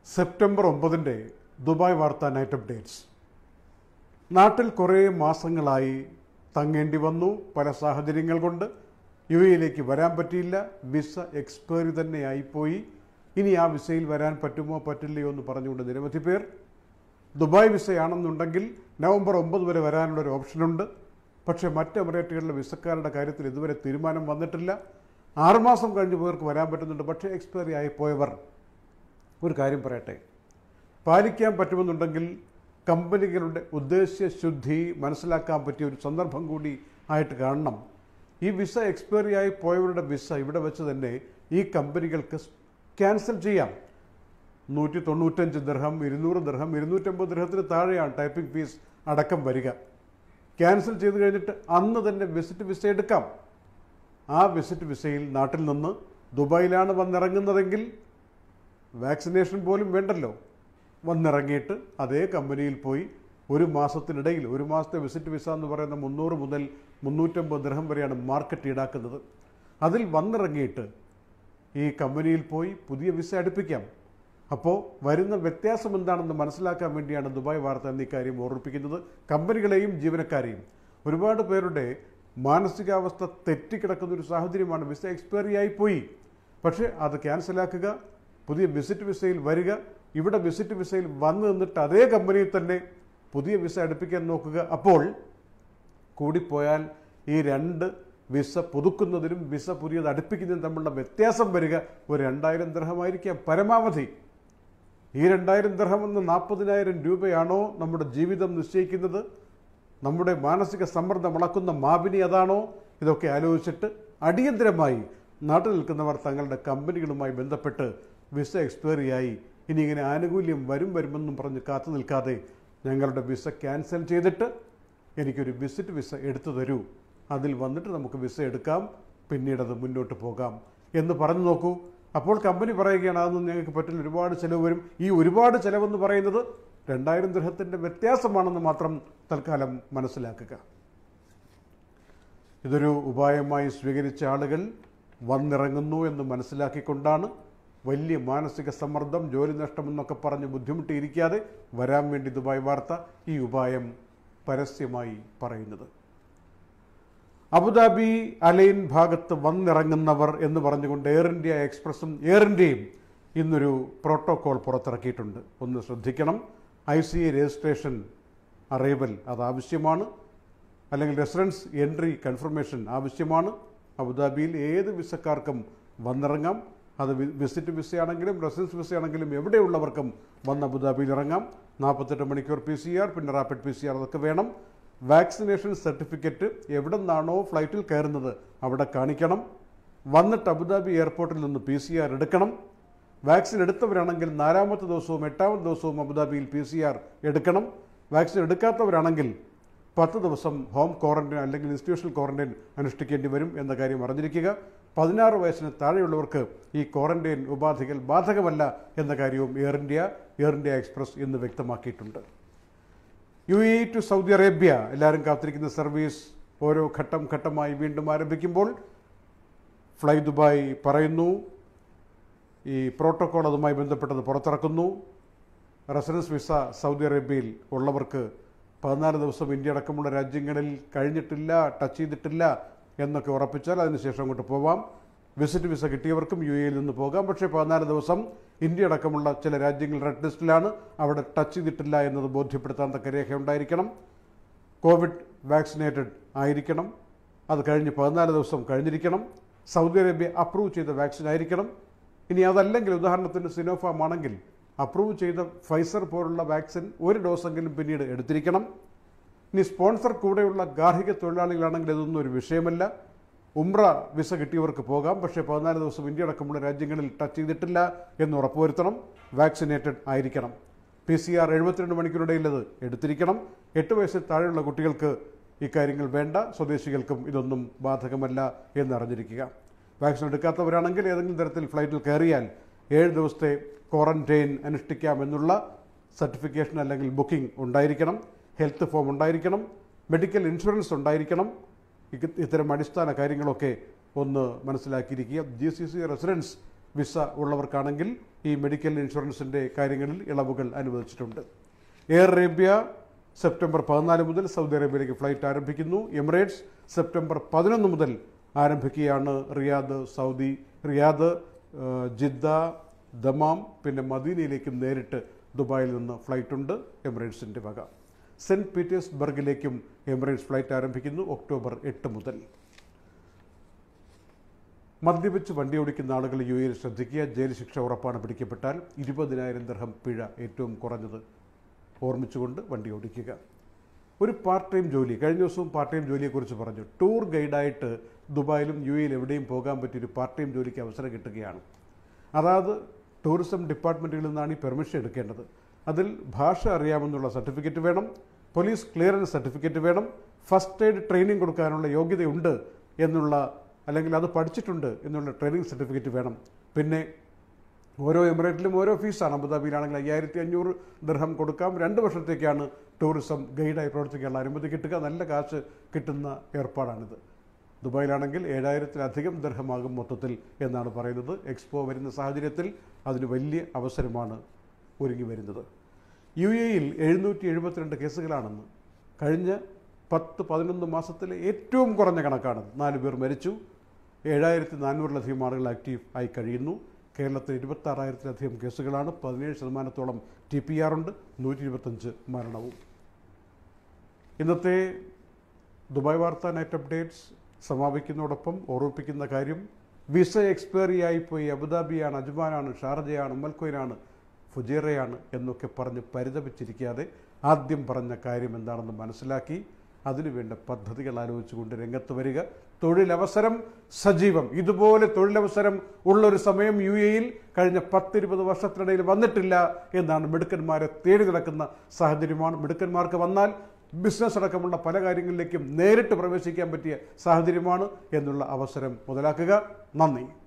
September ഒമ്പതിൻ്റെ Dubai വാർത്ത night updates നാട്ടിൽ കുറേ മാസങ്ങളായി തങ്ങേണ്ടി വന്നു പല സാഹചര്യങ്ങൾ കൊണ്ട് യു എയിലേക്ക് വരാൻ പറ്റിയില്ല വിസ എക്സ്പയറി തന്നെ ആയിപ്പോയി ഇനി ആ വിസയിൽ വരാൻ പറ്റുമോ പറ്റില്ലയോ എന്ന് പറഞ്ഞുകൊണ്ട് നിരവധി പേർ ദുബായ് വിസയാണെന്നുണ്ടെങ്കിൽ നവംബർ ഒമ്പത് വരെ വരാനുള്ള ഒരു ഓപ്ഷനുണ്ട് പക്ഷേ മറ്റ് എമിറേറ്റുകളിലെ വിസക്കാരുടെ കാര്യത്തിൽ ഇതുവരെ തീരുമാനം വന്നിട്ടില്ല ആറുമാസം കഴിഞ്ഞ് പേർക്ക് വരാൻ പറ്റുന്നുണ്ട് പക്ഷേ എക്സ്പയറി ആയി പോയവർ ഒരു കാര്യം പറയട്ടെ പാലിക്കാൻ പറ്റുമെന്നുണ്ടെങ്കിൽ കമ്പനികളുടെ ഉദ്ദേശ്യശുദ്ധി മനസ്സിലാക്കാൻ പറ്റിയ ഒരു സന്ദർഭം കൂടി ആയിട്ട് കാണണം ഈ വിസ എക്സ്പയറി ആയി പോയവരുടെ വിസ ഇവിടെ വെച്ച് തന്നെ ഈ കമ്പനികൾക്ക് ക്യാൻസൽ ചെയ്യാം നൂറ്റി തൊണ്ണൂറ്റഞ്ച് ദർഹം ഇരുന്നൂറ് ദർഹം ഇരുന്നൂറ്റമ്പത് ദർഹത്തിന് താഴെയാണ് ടൈപ്പിംഗ് ഫീസ് അടക്കം വരിക ക്യാൻസൽ ചെയ്ത് കഴിഞ്ഞിട്ട് അന്ന് തന്നെ വിസിറ്റ് വിസ എടുക്കാം ആ വിസിറ്റ് വിസയിൽ നാട്ടിൽ നിന്ന് ദുബായിലാണ് വന്നിറങ്ങുന്നതെങ്കിൽ വാക്സിനേഷൻ പോലും വേണ്ടല്ലോ വന്നിറങ്ങിയിട്ട് അതേ കമ്പനിയിൽ പോയി ഒരു മാസത്തിനിടയിൽ ഒരു മാസത്തെ വിസിറ്റ് വിസ എന്ന് പറയുന്ന മുന്നൂറ് മുതൽ മുന്നൂറ്റമ്പത് ദൃഹം വരെയാണ് മാർക്കറ്റ് ഈടാക്കുന്നത് അതിൽ വന്നിറങ്ങിയിട്ട് ഈ കമ്പനിയിൽ പോയി പുതിയ വിസ അടുപ്പിക്കാം അപ്പോൾ വരുന്ന വ്യത്യാസം എന്താണെന്ന് മനസ്സിലാക്കാൻ വേണ്ടിയാണ് ദുബായ് വാർത്ത എന്ന ഇക്കാര്യം ഓർമ്മിപ്പിക്കുന്നത് കമ്പനികളെയും ജീവനക്കാരെയും ഒരുപാട് പേരുടെ മാനസികാവസ്ഥ തെറ്റിക്കിടക്കുന്ന ഒരു സാഹചര്യമാണ് വിസ എക്സ്പയറി ആയി പോയി പക്ഷേ അത് ക്യാൻസലാക്കുക പുതിയ വിസിറ്റ് വിസയിൽ വരിക ഇവിടെ വിസിറ്റ് വിസയിൽ വന്നു നിന്നിട്ട് അതേ കമ്പനിയിൽ തന്നെ പുതിയ വിസ അടുപ്പിക്കാൻ നോക്കുക അപ്പോൾ കൂടിപ്പോയാൽ ഈ രണ്ട് വിസ പുതുക്കുന്നതിനും വിസ പുതിയത് അടുപ്പിക്കുന്നതിനും തമ്മിലുള്ള വ്യത്യാസം വരിക ഒരു രണ്ടായിരം ദർഹമായിരിക്കാം പരമാവധി ഈ രണ്ടായിരം ദർഹം എന്ന നാൽപ്പതിനായിരം രൂപയാണോ നമ്മുടെ ജീവിതം നിശ്ചയിക്കുന്നത് നമ്മുടെ മാനസിക സമ്മർദ്ദം അളക്കുന്ന മാപിനി അതാണോ ഇതൊക്കെ ആലോചിച്ചിട്ട് അടിയന്തരമായി നാട്ടിൽ നിൽക്കുന്നവർ തങ്ങളുടെ കമ്പനികളുമായി ബന്ധപ്പെട്ട് വിസ എക്സ്പയറി ആയി ഇനി ഇങ്ങനെ ആനുകൂല്യം വരും വരുമെന്നും പറഞ്ഞ് കാത്തു നിൽക്കാതെ ഞങ്ങളുടെ വിസ ക്യാൻസൽ ചെയ്തിട്ട് എനിക്കൊരു വിസിറ്റ് വിസ എടുത്തു തരൂ അതിൽ വന്നിട്ട് നമുക്ക് വിസ എടുക്കാം പിന്നീട് അത് മുന്നോട്ട് പോകാം എന്ന് പറഞ്ഞു നോക്കൂ അപ്പോൾ കമ്പനി പറയുകയാണ് അതൊന്നും ഞങ്ങൾക്ക് പറ്റില്ല ഒരുപാട് ചിലവ് വരും ഈ ഒരുപാട് ചിലവെന്ന് പറയുന്നത് രണ്ടായിരം ദൃഹത്തിൻ്റെ വ്യത്യാസമാണെന്ന് മാത്രം തൽക്കാലം മനസ്സിലാക്കുക ഇതൊരു ഉപായമായി സ്വീകരിച്ച ആളുകൾ വന്നിറങ്ങുന്നു എന്ന് മനസ്സിലാക്കിക്കൊണ്ടാണ് വലിയ മാനസിക സമ്മർദ്ദം ജോലി നഷ്ടമെന്നൊക്കെ പറഞ്ഞ് ബുദ്ധിമുട്ടിയിരിക്കാതെ വരാൻ വേണ്ടി ദുബായ് വാർത്ത ഈ ഉപായം പരസ്യമായി പറയുന്നത് അബുദാബി അലൈൻ ഭാഗത്ത് വന്നിറങ്ങുന്നവർ എന്ന് പറഞ്ഞുകൊണ്ട് എയർ ഇന്ത്യ എക്സ്പ്രസും എയർ ഇന്ത്യയും ഇന്നൊരു പ്രോട്ടോകോൾ പുറത്തിറക്കിയിട്ടുണ്ട് ഒന്ന് ശ്രദ്ധിക്കണം I C A registration arrival അത് ആവശ്യമാണ് അല്ലെങ്കിൽ റെസിഡൻസ് എൻട്രി കൺഫർമേഷൻ ആവശ്യമാണ് അബുദാബിയിൽ ഏത് വിസക്കാർക്കും വന്നിറങ്ങാം അത് വി- വിസിറ്റ് വിസയാണെങ്കിലും റെസിഡൻസ് വിസയാണെങ്കിലും എവിടെയുള്ളവർക്കും വന്ന് അബുദാബിയിൽ ഇറങ്ങാം നാൽപ്പത്തെട്ട് മണിക്കൂർ പി സി ആർ പിന്നെ റാപ്പിഡ് പി സി ആർ അതൊക്കെ വേണം വാക്സിനേഷൻ സർട്ടിഫിക്കറ്റ് എവിടെ നിന്നാണോ ഫ്ലൈറ്റിൽ കയറുന്നത് അവിടെ കാണിക്കണം വന്നിട്ട് അബുദാബി എയർപോർട്ടിൽ നിന്ന് പി സി ആർ എടുക്കണം വാക്സിൻ എടുത്തവരാണെങ്കിൽ നാലാമത്തെ ദിവസവും എട്ടാമത്തെ ദിവസവും അബുദാബിയിൽ പി സി ആർ എടുക്കണം വാക്സിൻ എടുക്കാത്തവരാണെങ്കിൽ പത്ത് ദിവസം ഹോം ക്വാറന്റൈൻ അല്ലെങ്കിൽ ഇൻസ്റ്റിറ്റ്യൂഷണൽ ക്വാറന്റൈൻ അനുഷ്ഠിക്കേണ്ടി വരും എന്ന കാര്യം അറിഞ്ഞിരിക്കുക പതിനാറ് വയസ്സിന് താഴെയുള്ളവർക്ക് ഈ ക്വാറന്റൈൻ ഉപാധികൾ ബാധകമല്ല എന്ന കാര്യവും Air India Air India Express ഇന്ന് വ്യക്തമാക്കിയിട്ടുണ്ട് U A to Saudi Arabia എല്ലാവരും കാത്തിരിക്കുന്ന സർവീസ് ഓരോ ഘട്ടം ഘട്ടമായി വീണ്ടും ആരംഭിക്കുമ്പോൾ ഫ്ലൈ ദുബായ് പറയുന്നു ഈ പ്രോട്ടോകോൾ അതുമായി ബന്ധപ്പെട്ടത് പുറത്തിറക്കുന്നു റെസിഡൻസ് വിസ സൗദി അറേബ്യയിൽ ഉള്ളവർക്ക് പതിനാല് ദിവസം ഇന്ത്യ അടക്കമുള്ള രാജ്യങ്ങളിൽ കഴിഞ്ഞിട്ടില്ല ടച്ച് ചെയ്തിട്ടില്ല എന്നൊക്കെ ഉറപ്പിച്ചാൽ അതിനുശേഷം അങ്ങോട്ട് പോവാം വിസിറ്റ് വിസ കിട്ടിയവർക്കും യു എയിൽ നിന്ന് പോകാം പക്ഷേ പതിനാല് ദിവസം ഇന്ത്യ അടക്കമുള്ള ചില രാജ്യങ്ങൾ റെഡ് ലിസ്റ്റിലാണ് അവിടെ ടച്ച് ചെയ്തിട്ടില്ല എന്നത് ബോധ്യപ്പെടുത്താൻ തക്ക രേഖ ഉണ്ടായിരിക്കണം കോവിഡ് വാക്സിനേറ്റഡ് ആയിരിക്കണം അത് കഴിഞ്ഞ് പതിനാല് ദിവസം കഴിഞ്ഞിരിക്കണം സൗദി അറേബ്യ അപ്രൂവ് ചെയ്ത വാക്സിൻ ആയിരിക്കണം ഇനി അതല്ലെങ്കിൽ ഉദാഹരണത്തിന് സിനോഫാം ആണെങ്കിൽ അപ്രൂവ് ചെയ്ത ഫൈസർ പോലുള്ള വാക്സിൻ ഒരു ഡോസെങ്കിലും പിന്നീട് എടുത്തിരിക്കണം ഇനി സ്പോൺസർ കൂടെയുള്ള ഗാർഹിക തൊഴിലാളികളാണെങ്കിൽ ഇതൊന്നും ഒരു വിഷയമല്ല ഉംറ വിസ കിട്ടിയവർക്ക് പോകാം പക്ഷേ പതിനാല് ദിവസം ഇന്ത്യ അടക്കമുള്ള രാജ്യങ്ങളിൽ ടച്ച് ചെയ്തിട്ടില്ല എന്ന് ഉറപ്പുവരുത്തണം വാക്സിനേറ്റഡ് ആയിരിക്കണം പി സി ആർ എഴുപത്തിരണ്ട് മണിക്കൂറിടയിൽ അത് എടുത്തിരിക്കണം എട്ട് വയസ്സിൽ താഴെയുള്ള കുട്ടികൾക്ക് ഇക്കാര്യങ്ങൾ വേണ്ട സ്വദേശികൾക്കും ഇതൊന്നും ബാധകമല്ല എന്ന് അറിഞ്ഞിരിക്കുക വാക്സിൻ എടുക്കാത്തവരാണെങ്കിൽ ഏതെങ്കിലും തരത്തിൽ ഫ്ലൈറ്റിൽ കയറിയാൽ ഏഴ് ദിവസത്തെ ക്വാറന്റൈൻ അനുഷ്ഠിക്കാമെന്നുള്ള സർട്ടിഫിക്കേഷൻ അല്ലെങ്കിൽ ബുക്കിംഗ് ഉണ്ടായിരിക്കണം ഹെൽത്ത് ഫോം ഉണ്ടായിരിക്കണം മെഡിക്കൽ ഇൻഷുറൻസ് ഉണ്ടായിരിക്കണം ഇക- ഇത്തരം അടിസ്ഥാന കാര്യങ്ങളൊക്കെ ഒന്ന് മനസ്സിലാക്കിയിരിക്കുക G C C residence visa ഉള്ളവർക്കാണെങ്കിൽ ഈ മെഡിക്കൽ ഇൻഷുറൻസിൻ്റെ കാര്യങ്ങളിൽ ഇളവുകൾ അനുവദിച്ചിട്ടുണ്ട് എയർ അറേബ്യ സെപ്റ്റംബർ പതിനാല് മുതൽ സൗദി അറേബ്യയിലേക്ക് ഫ്ലൈറ്റ് ആരംഭിക്കുന്നു എമിറേറ്റ്സ് സെപ്റ്റംബർ പതിനൊന്ന് മുതൽ ആരംഭിക്കുകയാണ് റിയാദ് സൗദി റിയാദ് ആ, ജിദ്ദ ദമാം പിന്നെ മദീനയിലേക്കും നേരിട്ട് ദുബായിൽ നിന്ന് ഫ്ലൈറ്റ് ഉണ്ട് എമിറേറ്റ്സിൻ്റെ വക സെൻറ്റ് പീറ്റേഴ്സ്ബർഗിലേക്കും എമിറേറ്റ്സ് ഫ്ലൈറ്റ് ആരംഭിക്കുന്നു ഒക്ടോബർ എട്ട് മുതൽ മദ്യപിച്ച് വണ്ടി ഓടിക്കുന്ന ആളുകൾ യു എയിൽ ശ്രദ്ധിക്കുക ജയിൽ ശിക്ഷ ഉറപ്പാണ് പിടിക്കപ്പെട്ടാൽ ഇരുപതിനായിരം ദർഹം പിഴ ഏറ്റവും കുറഞ്ഞത് ഓർമ്മിച്ചുകൊണ്ട് വണ്ടി ഓടിക്കുക ഒരു പാർട്ട് ടൈം ജോലി കഴിഞ്ഞ ദിവസവും പാർട്ട് ടൈം ജോലിയെക്കുറിച്ച് പറഞ്ഞു ടൂർ ഗൈഡായിട്ട് ദുബായിലും യു എയിൽ എവിടെയും പോകാൻ പറ്റിയ ഒരു പാർട്ട് ടൈം ജോലിക്ക് അവസരം കിട്ടുകയാണ് അതായത് ടൂറിസം ഡിപ്പാർട്ട്മെൻറ്റുകളിൽ നിന്നാണ് ഈ പെർമിഷൻ എടുക്കേണ്ടത് അതിൽ ഭാഷ അറിയാമെന്നുള്ള സർട്ടിഫിക്കറ്റ് വേണം പോലീസ് ക്ലിയറൻസ് സർട്ടിഫിക്കറ്റ് വേണം ഫസ്റ്റ് എയ്ഡ് ട്രെയിനിങ് കൊടുക്കാനുള്ള യോഗ്യതയുണ്ട് എന്നുള്ള അല്ലെങ്കിൽ അത് പഠിച്ചിട്ടുണ്ട് എന്നുള്ള ട്രെയിനിങ് സർട്ടിഫിക്കറ്റ് വേണം പിന്നെ ഓരോ എമിറേറ്റിലും ഓരോ ഫീസാണ് അബുദാബിയിലാണെങ്കിൽ അയ്യായിരത്തി അഞ്ഞൂറ് ദർഹം കൊടുക്കാം രണ്ട് വർഷത്തേക്കാണ് ടൂറിസം ഗൈഡായി പ്രവർത്തിക്കാനുള്ള അനുമതി കിട്ടുക നല്ല കാശ് കിട്ടുന്ന ഏർപ്പാടാണിത് ദുബായിലാണെങ്കിൽ ഏഴായിരത്തിലധികം ദർഹമാകും മൊത്തത്തിൽ എന്നാണ് പറയുന്നത് എക്സ്പോ വരുന്ന സാഹചര്യത്തിൽ അതിന് വലിയ അവസരമാണ് ഒരുങ്ങി വരുന്നത് യു എയിൽ എഴുന്നൂറ്റി എഴുപത്തിരണ്ട് കേസുകളാണെന്ന് കഴിഞ്ഞ പത്ത് പതിനൊന്ന് മാസത്തിലെ ഏറ്റവും കുറഞ്ഞ കണക്കാണ് നാല് പേർ മരിച്ചു ഏഴായിരത്തി നാനൂറിലധികം ആളുകൾ ആക്റ്റീവ് ആയി കഴിയുന്നു കേരളത്തിൽ ഇരുപത്താറായിരത്തിലധികം കേസുകളാണ് പതിനേഴ് ശതമാനത്തോളം ടി പി ആർ ഉണ്ട് നൂറ്റി ഇരുപത്തഞ്ച് മരണവും ഇന്നത്തെ ദുബായ് വാർത്ത നൈറ്റ് അപ്ഡേറ്റ്സ് സമാപിക്കുന്നതോടൊപ്പം ഓർമ്മിപ്പിക്കുന്ന കാര്യം വിസ എക്സ്പയറി ആയിപ്പോയി അബുദാബിയാണ് അജ്മാനാണ് ഷാർജയാണ് ഉമ്മൽക്കോയിനാണ് ഫുജേറയാണ് എന്നൊക്കെ പറഞ്ഞ് പരിതപിച്ചിരിക്കാതെ ആദ്യം പറഞ്ഞ കാര്യം എന്താണെന്ന് മനസ്സിലാക്കി അതിനുവേണ്ട പദ്ധതികൾ ആലോചിച്ചുകൊണ്ട് രംഗത്ത് വരിക തൊഴിലവസരം സജീവം ഇതുപോലെ തൊഴിലവസരം ഉള്ളൊരു സമയം യു എയിൽ കഴിഞ്ഞ പത്തിരുപത് വർഷത്തിനിടയിൽ വന്നിട്ടില്ല എന്നാണ് മിടുക്കന്മാരെ തേടി നടക്കുന്ന സാഹചര്യമാണ് മിടുക്കന്മാർക്ക് വന്നാൽ ബിസിനസ് അടക്കമുള്ള പല കാര്യങ്ങളിലേക്കും നേരിട്ട് പ്രവേശിക്കാൻ പറ്റിയ സാഹചര്യമാണ് എന്നുള്ള അവസരം മുതലാക്കുക നന്ദി